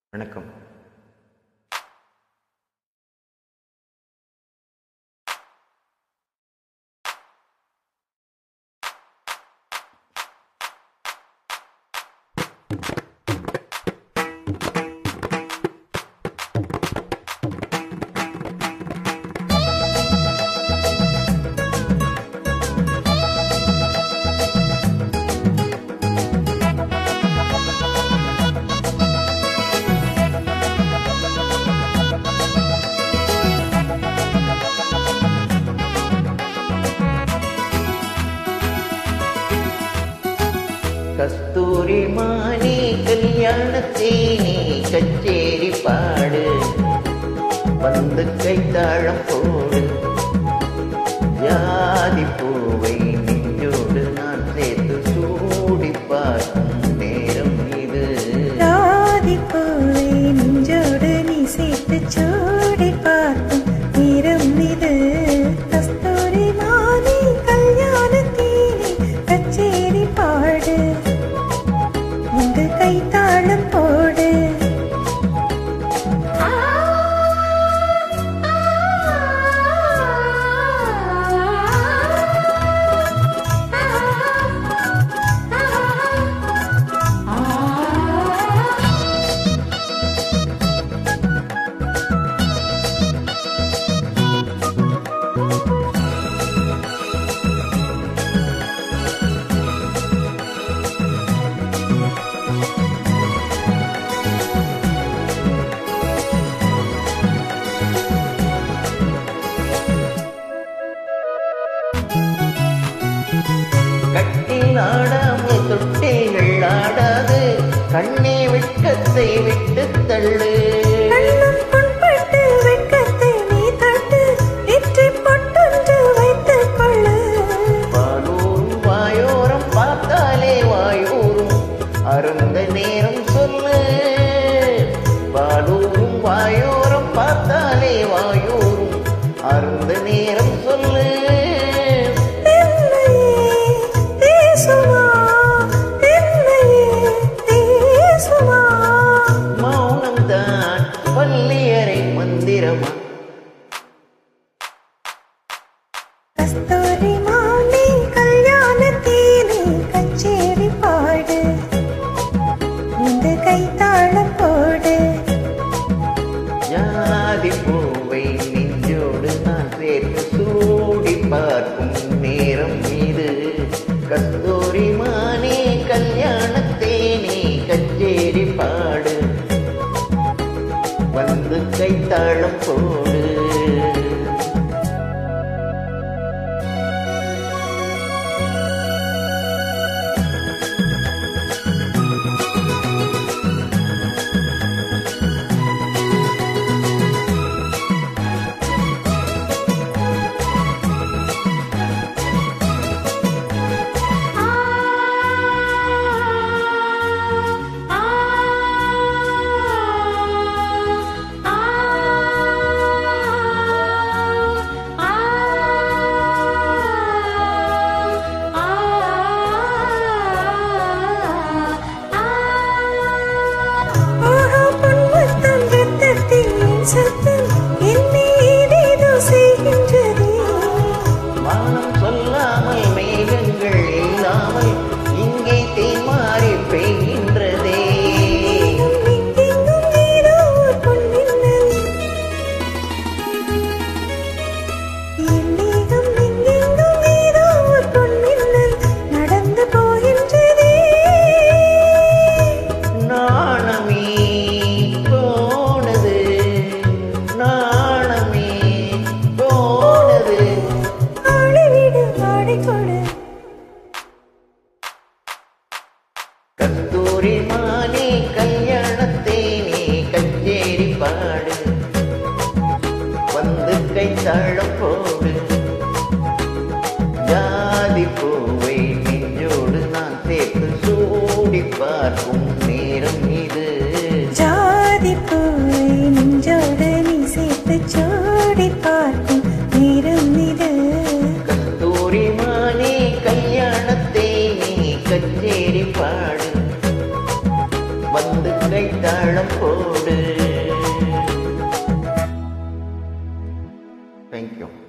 வணக்கம் கஸ்தூரி மானே கல்யாணத்தேனே கச்சேரி பாடு வந்து கைத்தாழம் போடு ஜாதி பூவை நெஞ்சோடு நான் சேர்த்து சூடி பார்க்கும் நேரம் இது ராதிப்பூவை நெஞ்சோடு நீ சேர்த்து சூடி பார்க்கும் நேரம் இது கஸ்தூரி மானே கல்யாணத்தேனே கச்சேரி பாடு உங்க கைத்தாளம் போடு கட்டில் ஆடாமல் தொட்டிகள் ஆடாது கண்ணே வெட்கத்தை விட்டு தள்ளு கள்ளம் புண்பட்டு வெட்கத்தை நீ தட்டு நெற்றிப் பொட்டொன்று வைத்துக் கொள்ளு பாலூரும் வாயோரம் பார்த்தாலே வாயூரும் அருந்த நேரம் சொல்லு பாலூரும் வாயோரம் பார்த்தாலே வாயூரும் அருந்த நேரம் சொல்லு தென்னையே தேசுமா தென்னையே தேசுமா மௌனம்தான் பள்ளியறை மந்திரமா கஸ்தூரி மானே கல்யாணத்தேனே கச்சேரி பாடு இந்த கைத்தாளம் போடு ஜாதி பூவை நெஞ்சோடு நான் சேர்த்து சூடி பார்க்கும் நேரம் இது கஸ்தூரி மானே கல்யாணத்தேனே கச்சேரி பாடு வந்து கைத்தாளம் போடு ஆஹா பொன்முத்தம் ரத்தத்தின் சத்தம் என்னை ஏதேதோ செய்கின்றதே வானம் சொல்லாமல் மேகங்கள் இல்லாமல் இங்கே தேமாறி பெய்கின்றதே எங்கெங்கும் ஏதோ ஒரு பொன்மின்னல். என் மேகம் எங்கெங்கும் ஏதோ ஒரு பொன்மின்னல் நடந்து போகின்றதே. நாணமே போனது நாணமே போனது ஆடிவிடு, ஆடிக்கொடு. கஸ்தூரி மானே கல்யாணத்தேனே கச்சேரி பாடு வந்து கைத்தாழம் போடு ஜாதி பூவை நெஞ்சோடு நான் சேர்த்து சூடி பார்க்கும் நேரம் இது ஜாதிப்பூவை நெஞ்சோடு நீ சேர்த்து சூடி பார்க்கும் நேரம் இது கஸ்தூரி மானே கல்யாணத்தேனே கச்சேரி பாடு வந்து கை தாளம் போடு தேங்க்யூ